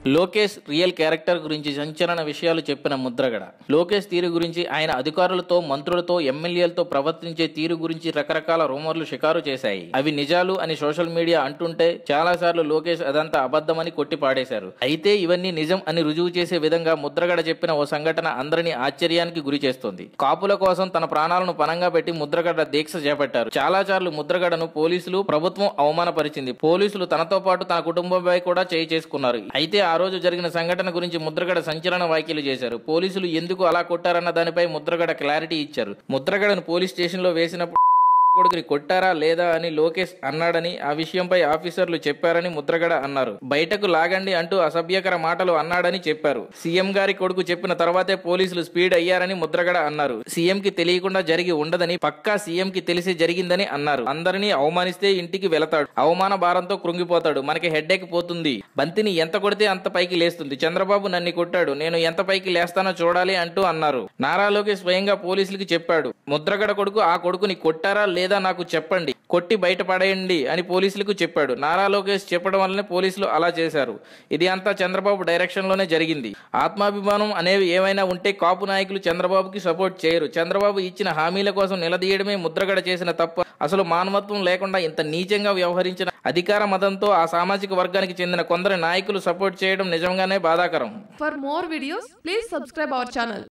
Lokesh real character గురించి సంచలన విషయాలు చెప్పిన ముద్రగడ లోకేష్ తీరు గురించి ఆయన అధికారులతో మంత్రులతో ఎమ్మెల్యేలతో ప్రవర్తించే తీరు గురించి రకరకాల రూమర్లు షికారు చేశాయి అవి నిజాలు అని సోషల్ మీడియా అంటుంటే చాలా సార్లు లోకేష్ అదంతా అబద్ధమని కొట్టి పాడేశారు అయితే ఇవన్నీ నిజం అని రుజువు చేసే విధంగా ముద్రగడ చెప్పిన ఓ సంఘటన అందరినీ ఆశ్చర్యానికి గురి చేస్తోంది కాపుల కోసం తన ప్రాణాలను పనంగా పెట్టి ముద్రగడ దీక్ష చేపట్టారు చాలా సార్లు ముద్రగడను పోలీసులు ప్రభుత్వం అవమానపరిచింది పోలీసులు తనతో పాటు తన కుటుంబంపై కూడా చేయి చేసుకున్నారు అయితే ఆ రోజు జరిగిన సంఘటన గురించి ముద్రగడ సంచలన వ్యాఖ్యలు చేశారు పోలీసులు ఎందుకు అలా కొట్టారన్న దానిపై ముద్రగడ క్లారిటీ ఇచ్చారు ముద్రగడను పోలీస్ స్టేషన్ లో వేసినప్పుడు కొడుకుని కొట్టారా లేదా అని లోకేష్ అన్నాడని ఆ విషయంపై ఆఫీసర్లు చెప్పారని ముద్రగడ అన్నారు బయటకు లాగండి అంటూ అసభ్యకర మాటలు అన్నాడని చెప్పారు సీఎం గారి కొడుకు చెప్పిన తర్వాతే పోలీసులు స్పీడ్ అయ్యారని ముద్రగడ అన్నారు సీఎం కి తెలియకుండా జరిగి ఉండదని పక్కా సీఎం కి తెలిసి జరిగిందని అన్నారు అందరినీ అవమానిస్తే ఇంటికి వెళతాడు అవమాన భారంతో కృంగిపోతాడు మనకి హెడ్ఏక్ పోతుంది బంతిని ఎంత కొడితే అంత పైకి లేస్తుంది చంద్రబాబు నన్ను కొట్టాడు నేను ఎంత పైకి లేస్తానో చూడాలి అంటూ అన్నారు నారా లోకేష్ స్వయంగా పోలీసులకి చెప్పాడు ముద్రగడ కొడుకు ఆ కొడుకుని కొట్టారా లేదా నాకు చెప్పండి కొట్టి బయట పడేయండి అని పోలీసులకు చెప్పాడు నారా లోకేష్ చెప్పడం వల్లనే పోలీసులు అలా చేశారు ఇది అంతా చంద్రబాబు డైరెక్షన్ లోనే జరిగింది ఆత్మాభిమానం అనేవి ఏమైనా ఉంటే కాపు నాయకులు చంద్రబాబుకి సపోర్ట్ చేయరు చంద్రబాబు ఇచ్చిన హామీల కోసం నిలదీయడమే ముద్రగడ చేసిన తప్ప అసలు మానవత్వం లేకుండా ఇంత నీచంగా వ్యవహరించిన అధికార మతంతో ఆ సామాజిక వర్గానికి చెందిన కొందరు నాయకులు సపోర్ట్ చేయడం నిజంగానే బాధాకరం For more videos, please subscribe our channel.